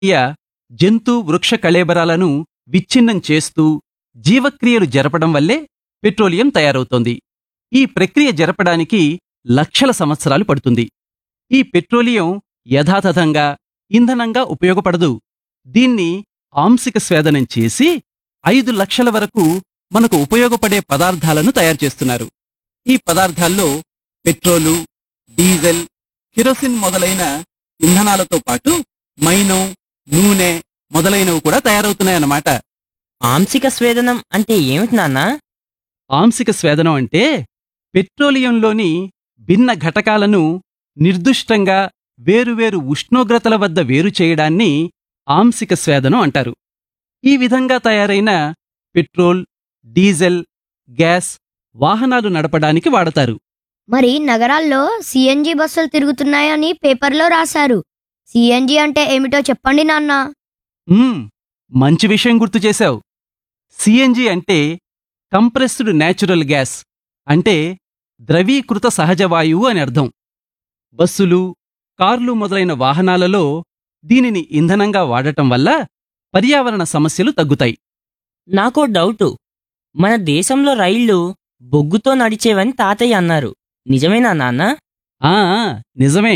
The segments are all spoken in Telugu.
జీవక్రియ జంతు వృక్ష కళేబరాలను విచ్ఛిన్నం చేస్తూ జీవక్రియలు జరపడం వల్లే పెట్రోలియం తయారవుతోంది ఈ ప్రక్రియ జరపడానికి లక్షల సంవత్సరాలు పడుతుంది ఈ పెట్రోలియం యథాతథంగా ఇంధనంగా ఉపయోగపడదు దీన్ని ఆంశిక స్వేదనం చేసి ఐదు లక్షల వరకు మనకు ఉపయోగపడే పదార్థాలను తయారు చేస్తున్నారు ఈ పదార్థాల్లో పెట్రోలు డీజిల్ కిరోసిన్ మొదలైన ఇంధనాలతో పాటు మైనం నూనె మొదలైనవి కూడా తయారవుతున్నాయన్నమాట ఆంశిక స్వేదనం అంటే ఏమిటి నాన్నా ఆంశిక స్వేదనం అంటే పెట్రోలియంలోని భిన్న ఘటకాలను నిర్దుష్టంగా వేరువేరు ఉష్ణోగ్రతల వద్ద వేరు చేయడాన్ని ఆంశిక స్వేదనం అంటారు ఈ విధంగా తయారైన పెట్రోల్ డీజిల్ గ్యాస్ వాహనాలు నడపడానికి వాడతారు మరి నగరాల్లో సిఎన్జి బస్సులు తిరుగుతున్నాయని పేపర్లో రాశారు సిఎన్జి అంటే ఏమిటో చెప్పండి నాన్న మ్మ్, మంచి విషయం గుర్తు చేశావు సిఎన్జి అంటే కంప్రెస్డ్ న్యాచురల్ గ్యాస్ అంటే ద్రవీకృత సహజ వాయువు అని అర్థం బస్సులు కార్లు మొదలైన వాహనాలలో దీనిని ఇంధనంగా వాడటం వల్ల పర్యావరణ సమస్యలు తగ్గుతాయి నాకో డౌటు మన దేశంలో రైళ్లు బొగ్గుతో నడిచేవని తాతయ్య అన్నారు నిజమేనా నాన్న ఆ ఆ, నిజమే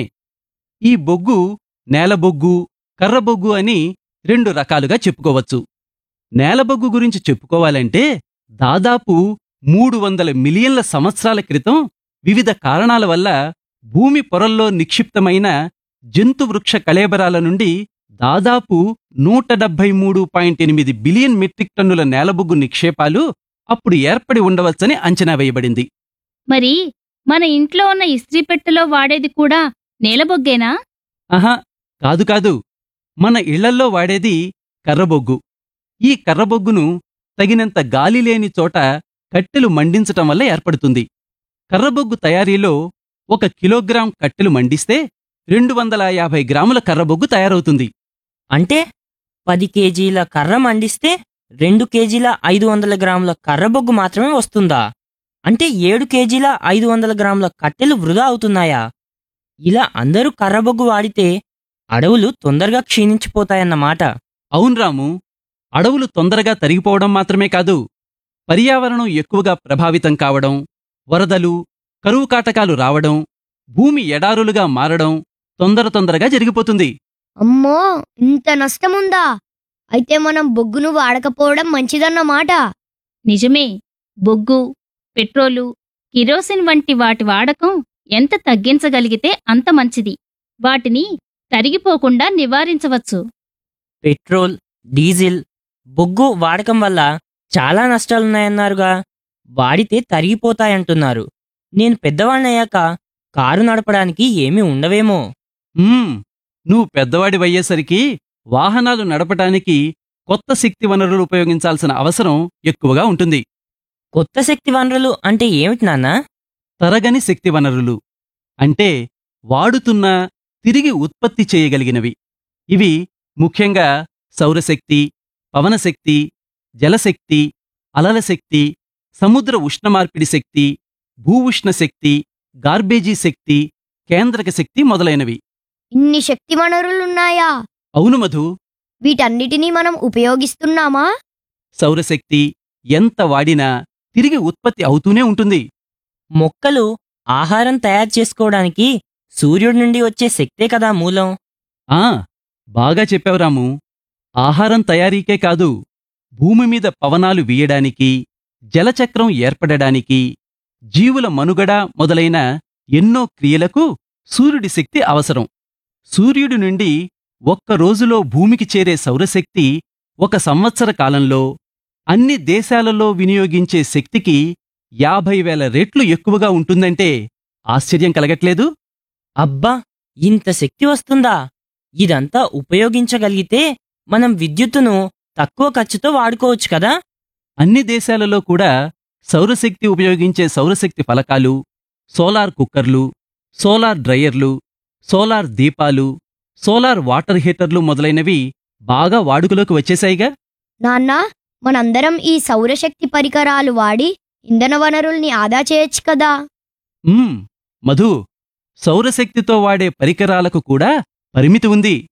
ఈ బొగ్గు నేలబొగ్గు కర్రబొగ్గు అని రెండు రకాలుగా చెప్పుకోవచ్చు నేలబొగ్గు గురించి చెప్పుకోవాలంటే దాదాపు మూడు వందల మిలియన్ల సంవత్సరాల క్రితం వివిధ కారణాల వల్ల భూమి పొరల్లో నిక్షిప్తమైన జంతువృక్ష కళేబరాల నుండి దాదాపు నూట డెబ్బై మూడు పాయింట్ ఎనిమిది బిలియన్ మెట్రిక్ టన్నుల నేలబొగ్గు నిక్షేపాలు అప్పుడు ఏర్పడి ఉండవచ్చని అంచనా వేయబడింది మరి మన ఇంట్లో ఉన్న ఇస్త్రీ పెట్టెలో వాడేది కూడా నేలబొగ్గేనా ఆహా కాదు కాదు మన ఇళ్లల్లో వాడేది కర్రబొగ్గు ఈ కర్రబొగ్గును తగినంత గాలి లేని చోట కట్టెలు మండించటం వల్ల ఏర్పడుతుంది కర్రబొగ్గు తయారీలో ఒక కిలోగ్రాం కట్టెలు మండిస్తే రెండు వందల యాభై గ్రాముల కర్రబొగ్గు తయారవుతుంది అంటే పది కేజీల కర్ర మండిస్తే రెండు కేజీల ఐదు వందల గ్రాముల కర్రబొగ్గు మాత్రమే వస్తుందా అంటే ఏడు కేజీల ఐదు వందల గ్రాముల కట్టెలు వృధా అవుతున్నాయా ఇలా అందరూ కర్రబొగ్గు వాడితే అడవులు తొందరగా క్షీణించిపోతాయన్నమాట అవును రాము అడవులు తొందరగా తరిగిపోవడం మాత్రమే కాదు పర్యావరణం ఎక్కువగా ప్రభావితం కావడం వరదలు కరువు కాటకాలు రావడం భూమి ఎడారులుగా మారడం తొందర తొందరగా జరిగిపోతుంది అమ్మో ఇంత నష్టముందా అయితే మనం బొగ్గును వాడకపోవడం మంచిదన్నమాట నిజమే బొగ్గు పెట్రోలు కిరోసిన్ వంటి వాటి వాడకం ఎంత తగ్గించగలిగితే అంత మంచిది వాటిని తరిగిపోకుండా నివారించవచ్చు పెట్రోల్ డీజిల్ బొగ్గు వాడకం వల్ల చాలా నష్టాలున్నాయన్నారుగా వాడితే తరిగిపోతాయంటున్నారు నేను పెద్దవాణ్ణయ్యాక కారు నడపడానికి ఏమీ ఉండవేమో మ్మ్. నువ్వు పెద్దవాడివయ్యేసరికి వాహనాలు నడపటానికి కొత్త శక్తి వనరులు ఉపయోగించాల్సిన అవసరం ఎక్కువగా ఉంటుంది కొత్త శక్తి వనరులు అంటే ఏమిటి నాన్నా తరగని శక్తి వనరులు అంటే వాడుతున్న తిరిగి ఉత్పత్తి చేయగలిగినవి ఇవి ముఖ్యంగా సౌరశక్తి పవనశక్తి జలశక్తి అలల శక్తి సముద్ర ఉష్ణమార్పిడి శక్తి భూ ఉష్ణ శక్తి గార్బేజీ శక్తి కేంద్రక శక్తి మొదలైనవి ఇన్ని శక్తి వనరులున్నాయా అవును మధు వీటన్నిటినీ మనం ఉపయోగిస్తున్నామా సౌరశక్తి ఎంత వాడినా తిరిగి ఉత్పత్తి అవుతూనే ఉంటుంది మొక్కలు ఆహారం తయారు చేసుకోవడానికి సూర్యుడి నుండి వచ్చే శక్తే కదా మూలం ఆ బాగా చెప్పావు రాము ఆహారం తయారీకే కాదు భూమి మీద పవనాలు వీయడానికి జలచక్రం ఏర్పడడానికి జీవుల మనుగడ మొదలైన ఎన్నో క్రియలకు సూర్యుడి శక్తి అవసరం సూర్యుడి నుండి ఒక్క రోజులో భూమికి చేరే సౌరశక్తి ఒక సంవత్సర కాలంలో అన్ని దేశాలలో వినియోగించే శక్తికి యాభై వేల రెట్లు ఎక్కువగా ఉంటుందంటే ఆశ్చర్యం కలగట్లేదు అబ్బా ఇంత శక్తి వస్తుందా ఇదంతా ఉపయోగించగలిగితే మనం విద్యుత్తును తక్కువ ఖర్చుతో వాడుకోవచ్చు కదా అన్ని దేశాలలో కూడా సౌరశక్తి ఉపయోగించే సౌరశక్తి ఫలకాలు సోలార్ కుక్కర్లు సోలార్ డ్రయర్లు సోలార్ దీపాలు సోలార్ వాటర్ హీటర్లు మొదలైనవి బాగా వాడుకలోకి వచ్చేశాయిగా నాన్న మనందరం ఈ సౌరశక్తి పరికరాలు వాడి ఇంధన వనరుల్ని ఆదా చేయొచ్చు కదా ఉమ్, మధు సౌరశక్తితో వాడే పరికరాలకు కూడా పరిమితి ఉంది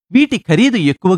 వీటి ఖరీదు ఎక్కువ